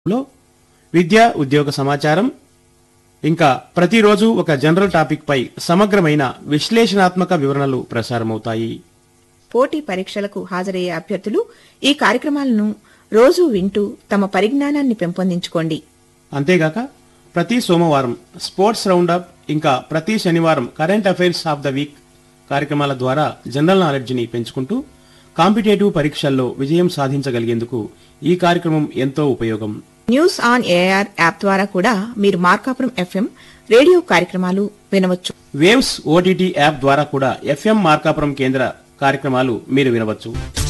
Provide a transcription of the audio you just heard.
లో విద్య ఉద్యోగ సమాచారం ఇంకా ప్రతిరోజు ఒక జనరల్ టాపిక్ పై సమగ్రమైన విశ్లేషణాత్మక వివరణలు ప్రసారమవుతాయి పోటీ పరీక్షలకు హాజరయ్యే అభ్యర్థులు ఈ కార్యక్రమాలను రోజూ వింటూ తమ పరిజ్ఞానాన్ని పెంపొందించుకోండి అంతేగాక ప్రతి సోమవారం స్పోర్ట్స్ రౌండప్ ఇంకా ప్రతి శనివారం current affairs of the week కార్యక్రమాల ద్వారా జనరల్ నాలెడ్జిని పెంచుకుంటూ కాంపిటేటివ్ పరీక్షల్లో విజయం సాధించగలిగేందుకు ఈ కార్యక్రమం ఎంతో ఉపయోగం న్యూస్ ఆన్ ఏఆర్ యాప్ ద్వారా కూడా మీరు మార్కాపురం ఎఫ్ఎం రేడియో కార్యక్రమాలు వినవచ్చు వేవ్స్ ఓటీటీ యాప్ ద్వారా కూడా ఎఫ్ఎం మార్కాపురం కేంద్ర కార్యక్రమాలు మీరు వినవచ్చు